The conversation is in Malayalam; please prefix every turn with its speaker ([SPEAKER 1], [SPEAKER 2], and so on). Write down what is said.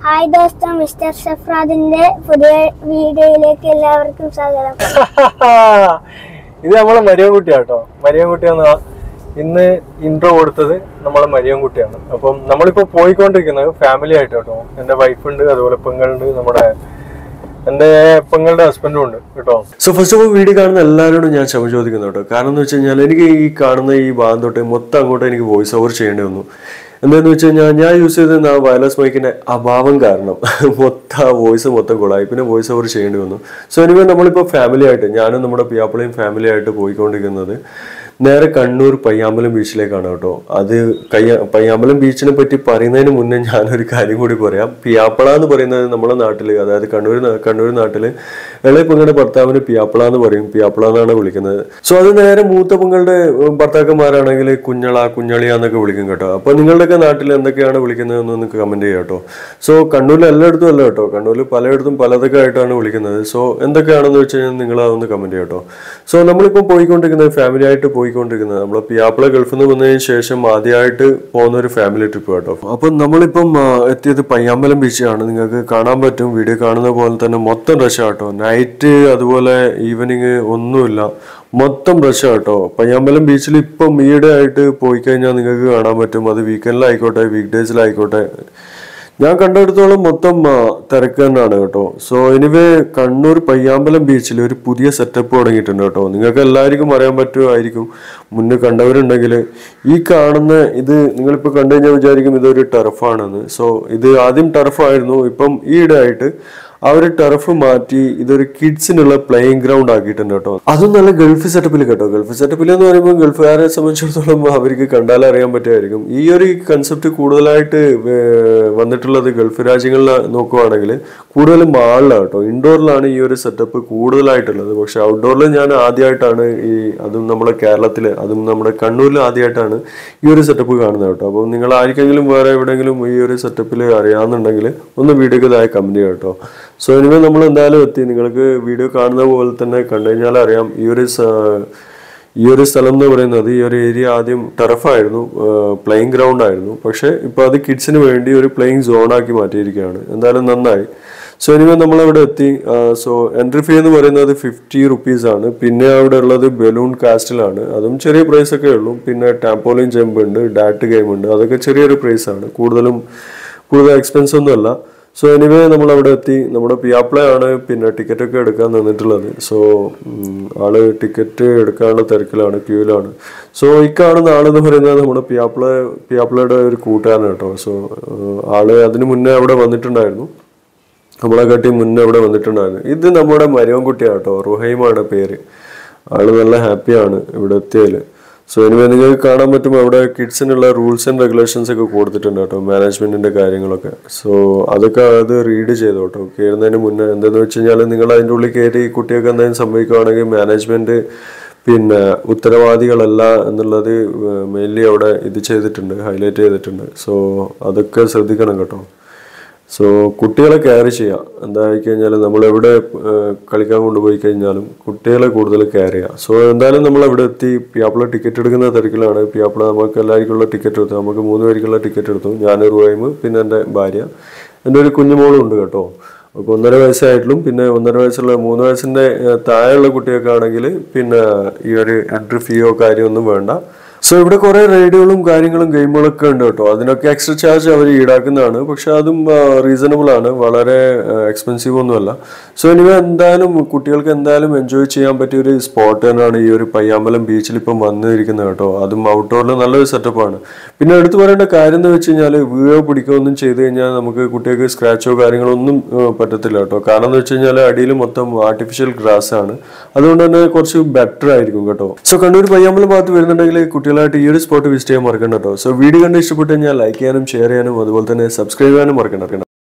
[SPEAKER 1] ഹായ് ദോസ്ത മിസ്റ്റർ സഫ്രാദിന്റെ പുതിയ വീഡിയോയിലേക്ക് എല്ലാവർക്കും സ്വാഗതം
[SPEAKER 2] ഇത് നമ്മളെ മരിയൻകുട്ടിയാട്ടോ മരിയൻകുട്ടിയാണ് ഇന്ന് ഇൻട്രോ കൊടുത്തത് നമ്മളെ മരിയൻകുട്ടിയാണ് അപ്പം നമ്മളിപ്പോ പോയിക്കൊണ്ടിരിക്കുന്നത് ഫാമിലി ആയിട്ട് കേട്ടോ എന്റെ വൈഫുണ്ട് അതുപോലെ പെങ്ങളുണ്ട് നമ്മുടെ എന്റെ പെങ്ങളുടെ ഹസ്ബൻഡും ഉണ്ട് കേട്ടോ
[SPEAKER 3] so first of all video കാണുന്ന എല്ലാവരോടും ഞാൻ ക്ഷമ ചോദിക്കുന്നു കേട്ടോ കാരണം എന്ന് വെച്ച് കഴിഞ്ഞാൽ എനിക്ക് ഈ കാണുന്ന ഈ ഭാഗം തൊട്ട് മൊത്തം അങ്ങോട്ട് എനിക്ക് വോയിസ് ഓവർ ചെയ്യേണ്ടി വന്നു എന്താന്ന് വെച്ച് കഴിഞ്ഞാൽ ഞാൻ യൂസ് ചെയ്തിരുന്ന ആ വയർലെസ് മൈക്കിന്റെ അഭാവം കാരണം മൊത്തം വോയിസ് മൊത്തം കൊളായി പിന്നെ വോയിസ് ഓവർ ചെയ്യേണ്ടി വന്നു സോ എനിവേ നമ്മളിപ്പോൾ ഫാമിലി ആയിട്ട് ഞാനും നമ്മുടെ പിയാപ്പിളയും ഫാമിലി ആയിട്ട് പോയിക്കൊണ്ടിരിക്കുന്നത് നേരെ കണ്ണൂർ പയ്യാമ്പലം ബീച്ചിലേക്കാണ് കേട്ടോ അത് കയ്യ പയ്യാമ്പലം ബീച്ചിനെ പറ്റി പറയുന്നതിന് മുന്നേ ഞാനൊരു കാര്യം കൂടി പറയാം പിയാപ്പള എന്ന് പറയുന്നത് നമ്മുടെ നാട്ടിൽ അതായത് കണ്ണൂർ നാ- കണ്ണൂർ നാട്ടിൽ ഇളയ പെങ്ങളുടെ ഭർത്താവിന് പിയാപ്പള എന്ന് പറയും പിയാപ്പള എന്നാണ് വിളിക്കുന്നത് സോ അത് നേരെ മൂത്ത പെങ്ങളുടെ ഉം, ഭർത്താക്കന്മാരാണെങ്കിൽ കുഞ്ഞള കുഞ്ഞളിയ എന്നൊക്കെ വിളിക്കും കേട്ടോ അപ്പൊ നിങ്ങളുടെയൊക്കെ നാട്ടിൽ എന്തൊക്കെയാണ് വിളിക്കുന്നതെന്ന് നിങ്ങൾക്ക് കമന്റ് ചെയ്യാം കേട്ടോ സോ കണ്ണൂരിൽ എല്ലായിടത്തും അല്ല കേട്ടോ കണ്ണൂരിൽ പലയിടത്തും പലതൊക്കെ ആയിട്ടാണ് വിളിക്കുന്നത് സോ എന്തൊക്കെയാണെന്ന് വെച്ച് കഴിഞ്ഞാൽ നിങ്ങൾ അതൊന്ന് കമന്റ് ചെയ്യാം കേട്ടോ സോ നമ്മളിപ്പോൾ പോയിക്കൊണ്ടിരിക്കുന്നത് ഫാമിലി ആയിട്ട് പോയിക്കൊണ്ടിരിക്കുന്നത് നമ്മൾ പിയാപ്പിള ഗൾഫിൽ നിന്ന് വന്നതിന് ശേഷം ആദ്യമായിട്ട് പോകുന്ന ഒരു ഫാമിലി ട്രിപ്പ് കേട്ടോ അപ്പം നമ്മളിപ്പം ആ, എത്തിയത് പയ്യാമ്പലം ബീച്ചാണ് നിങ്ങൾക്ക് കാണാൻ പറ്റും വീഡിയോ കാണുന്ന പോലെ തന്നെ മൊത്തം റഷ് കേട്ടോ നൈറ്റ് അതുപോലെ ഈവനിങ് ഒന്നുമില്ല മൊത്തം റഷ് കേട്ടോ പയ്യാമ്പലം ബീച്ചിൽ ഇപ്പം ഈയിടെ ആയിട്ട് പോയി കഴിഞ്ഞാൽ നിങ്ങൾക്ക് കാണാൻ പറ്റും അത് വീക്കെൻഡിലായിക്കോട്ടെ വീക്ക് ഡേയ്സിലായിക്കോട്ടെ ഞാൻ കണ്ടെടുത്തോളം മൊത്തം ആ, തിരക്ക് തന്നെയാണ് കേട്ടോ സോ എനിവേ കണ്ണൂർ പയ്യാമ്പലം ബീച്ചിൽ ഒരു പുതിയ സെറ്റപ്പ് തുടങ്ങിയിട്ടുണ്ട് കേട്ടോ നിങ്ങൾക്ക് എല്ലാവർക്കും അറിയാൻ പറ്റുമായിരിക്കും മുന്നേ കണ്ടവരുണ്ടെങ്കിൽ ഈ കാണുന്ന ഇത് നിങ്ങളിപ്പോൾ കണ്ടു കഴിഞ്ഞാൽ വിചാരിക്കും ഇതൊരു ടർഫാണെന്ന് സോ ഇത് ആദ്യം ടർഫായിരുന്നു ഇപ്പം ഈയിടെ ആയിട്ട് ആ ഒരു ടർഫ് മാറ്റി ഇതൊരു കിഡ്സിനുള്ള പ്ലേയിങ് ഗ്രൗണ്ട് ആക്കിയിട്ടുണ്ട് കേട്ടോ അതും നല്ല ഗൾഫ് സെറ്റപ്പിൽ കേട്ടോ ഗൾഫ് സെറ്റപ്പിൽ എന്ന് പറയുമ്പോൾ ഗൾഫുകാരെ സംബന്ധിച്ചിടത്തോളം അവർക്ക് കണ്ടാൽ അറിയാൻ പറ്റുമായിരിക്കും ഈ ഒരു കൺസെപ്റ്റ് കൂടുതലായിട്ട് വേ- വന്നിട്ടുള്ളത് ഗൾഫ് രാജ്യങ്ങളിൽ നോക്കുവാണെങ്കിൽ കൂടുതലും മാളിലാണ് കേട്ടോ ഇൻഡോറിലാണ് ഈ ഒരു സെറ്റപ്പ് കൂടുതലായിട്ടുള്ളത് പക്ഷെ ഔട്ട്ഡോറിൽ ഞാൻ ആദ്യമായിട്ടാണ് ഈ അതും നമ്മുടെ കേരളത്തിൽ അതും നമ്മുടെ കണ്ണൂരിൽ ആദ്യമായിട്ടാണ് ഈ ഒരു സെറ്റപ്പ് കാണുന്നത് കേട്ടോ അപ്പോൾ നിങ്ങൾ ആർക്കെങ്കിലും വേറെ എവിടെയെങ്കിലും ഈ ഒരു സെറ്റപ്പിൽ അറിയാമെന്നുണ്ടെങ്കിൽ ഒന്ന് വീഡിയോക്ക് ഇതായി കമന്റ് ചെയ്യാം കേട്ടോ സോ ഇനിമേ നമ്മൾ എന്തായാലും എത്തി നിങ്ങൾക്ക് വീഡിയോ കാണുന്ന പോലെ തന്നെ കണ്ടു കഴിഞ്ഞാൽ അറിയാം ഈ ഒരു സ- ഈ ഒരു സ്ഥലം എന്ന് പറയുന്നത് ഈ ഒരു ഏരിയ ആദ്യം ടർഫായിരുന്നു പ്ലേയിങ് ഗ്രൗണ്ട് ആയിരുന്നു പക്ഷെ ഇപ്പൊ അത് കിഡ്സിന് വേണ്ടി ഒരു പ്ലേയിങ് സോൺ ആക്കി മാറ്റിയിരിക്കുകയാണ് എന്തായാലും നന്നായി സോ ഇനിമേ നമ്മൾ അവിടെ എത്തി സോ എൻട്രി ഫീ എന്ന് പറയുന്നത് ഫിഫ്റ്റി റുപ്പീസ് ആണ് പിന്നെ അവിടെ ഉള്ളത് ബലൂൺ കാസ്റ്റിലാണ് അതും ചെറിയ പ്രൈസ് ഒക്കെ ഉള്ളൂ പിന്നെ ടാമ്പോളിൻ ജമ്പ് ഉണ്ട് ഡാറ്റ് ഗെയിം ഉണ്ട് അതൊക്കെ ചെറിയൊരു പ്രൈസ് ആണ് കൂടുതലും കൂടുതൽ എക്സ്പെൻസ് ഒന്നും അല്ല സോ എനിവേ നമ്മൾ അവിടെ എത്തി നമ്മുടെ പിയാപ്ലയാണ് പിന്നെ ടിക്കറ്റ് ഒക്കെ എടുക്കാൻ നിന്നിട്ടുള്ളത് സോ ആള് ടിക്കറ്റ് എടുക്കാനുള്ള തിരക്കിലാണ് ക്യൂവിലാണ് സോ ഈ കാണുന്ന ആളെന്ന് പറയുന്നത് നമ്മുടെ പിയാപ്ല പിയാപ്ലയുടെ ഒരു കൂട്ടുകാരൻ കേട്ടോ സോ ആള് അതിന് മുന്നേ അവിടെ വന്നിട്ടുണ്ടായിരുന്നു നമ്മളെ കാട്ടി മുന്നേ അവിടെ വന്നിട്ടുണ്ടായിരുന്നു ഇത് നമ്മുടെ മരവൻകുട്ടിയാണ് കേട്ടോ റുഹൈമാണ് പേര് ആള് നല്ല ഹാപ്പിയാണ് ഇവിടെ എത്തിയതിൽ സോ എനിവേ നിങ്ങൾക്ക് കാണാൻ പറ്റും അവിടെ കിഡ്സിനുള്ള റൂൾസ് ആൻഡ് റെഗുലേഷൻസ് ഒക്കെ കൊടുത്തിട്ടുണ്ട് കേട്ടോ മാനേജ്മെന്റിന്റെ കാര്യങ്ങളൊക്കെ സോ അതൊക്കെ അത് റീഡ് ചെയ്തു കേട്ടോ കയറുന്നതിന് മുന്നേ എന്താന്ന് വെച്ച് കഴിഞ്ഞാൽ നിങ്ങൾ അതിൻ്റെ ഉള്ളിൽ കയറി ഈ കുട്ടിയൊക്കെ എന്തെങ്കിലും സംഭവിക്കുകയാണെങ്കിൽ മാനേജ്മെന്റ് പിന്നെ ഉത്തരവാദികളല്ല എന്നുള്ളത് മെയിൻലി അവിടെ ഇത് ചെയ്തിട്ടുണ്ട് ഹൈലൈറ്റ് ചെയ്തിട്ടുണ്ട് സോ അതൊക്കെ ശ്രദ്ധിക്കണം കേട്ടോ സോ കുട്ടികളെ കെയർ ചെയ്യാം എന്തായി കഴിഞ്ഞാൽ നമ്മൾ എവിടെ ഏഹ്, കളിക്കാൻ കൊണ്ടുപോയി കഴിഞ്ഞാലും കുട്ടികളെ കൂടുതൽ കെയർ ചെയ്യുക സോ എന്തായാലും നമ്മൾ അവിടെ എത്തി പിയാപ്പിള ടിക്കറ്റ് എടുക്കുന്ന തിരക്കിലാണ് പിയാപ്പിള നമുക്ക് എല്ലാവർക്കുള്ള ടിക്കറ്റ് എടുത്തു നമുക്ക് മൂന്ന് പേർക്കുള്ള ടിക്കറ്റ് എടുത്തു ഞാൻ റൂഹൈമ് പിന്നെ എൻ്റെ ഭാര്യ എൻ്റെ ഒരു കുഞ്ഞുമോളും ഉണ്ട് കേട്ടോ അപ്പോൾ ഒന്നര വയസ്സായിട്ടും പിന്നെ ഒന്നര വയസ്സുള്ള മൂന്ന് വയസ്സിൻ്റെ ഏഹ്, താഴെയുള്ള കുട്ടിയൊക്കെ ആണെങ്കിൽ പിന്നെ ഈ ഒരു എൻട്രി ഫീയോ കാര്യമൊന്നും വേണ്ട സോ ഇവിടെ കുറെ റൈഡുകളും കാര്യങ്ങളും ഗെയിമുകളൊക്കെ ഉണ്ട് കേട്ടോ അതിനൊക്കെ എക്സ്ട്രാ ചാർജ് അവർ ഈടാക്കുന്നതാണ് പക്ഷെ അതും റീസണബിൾ ആണ് വളരെ എക്സ്പെൻസീവ് ഒന്നുമല്ല സോ ഇനി എന്തായാലും കുട്ടികൾക്ക് എന്തായാലും എൻജോയ് ചെയ്യാൻ പറ്റിയ ഒരു സ്പോട്ട് തന്നെയാണ് ഈ ഒരു പയ്യാമ്പലം ബീച്ചിൽ ഇപ്പം വന്നിരിക്കുന്നത് കേട്ടോ അതും ഔട്ട്ഡോറിൽ നല്ലൊരു സെറ്റപ്പാണ് പിന്നെ എടുത്തു പറയേണ്ട കാര്യം എന്ന് വെച്ച് കഴിഞ്ഞാൽ വീഴോ പിടിക്കുകയോ ഒന്നും ചെയ്ത് കഴിഞ്ഞാൽ നമുക്ക് കുട്ടികൾക്ക് സ്ക്രാച്ചോ കാര്യങ്ങളോ ഒന്നും ഏഹ്, പറ്റത്തില്ല കേട്ടോ കാരണം എന്ന് വെച്ച് കഴിഞ്ഞാൽ അടിയിൽ മൊത്തം ആർട്ടിഫിഷ്യൽ ഗ്രാസ് ആണ് അതുകൊണ്ട് തന്നെ കുറച്ച് ബെറ്റർ ആയിരിക്കും കേട്ടോ സോ കണ്ണൂർ പയ്യാമ്പലം ഭാഗത്ത് വരുന്നുണ്ടെങ്കിൽ കുട്ടികളായിട്ട് ഈ ഒരു സ്പോട്ട് വിസിറ്റ് ചെയ്യാൻ മറക്കണ്ട കേട്ടോ സോ വീഡിയോ കണ്ട് ഇഷ്ടപ്പെട്ട് കഴിഞ്ഞാൽ ലൈക്ക് ചെയ്യാനും ഷെയർ ചെയ്യാനും അതുപോലെ തന്നെ സബ്സ്ക്രൈബ് ചെയ്യാനും മറക്കണ്ട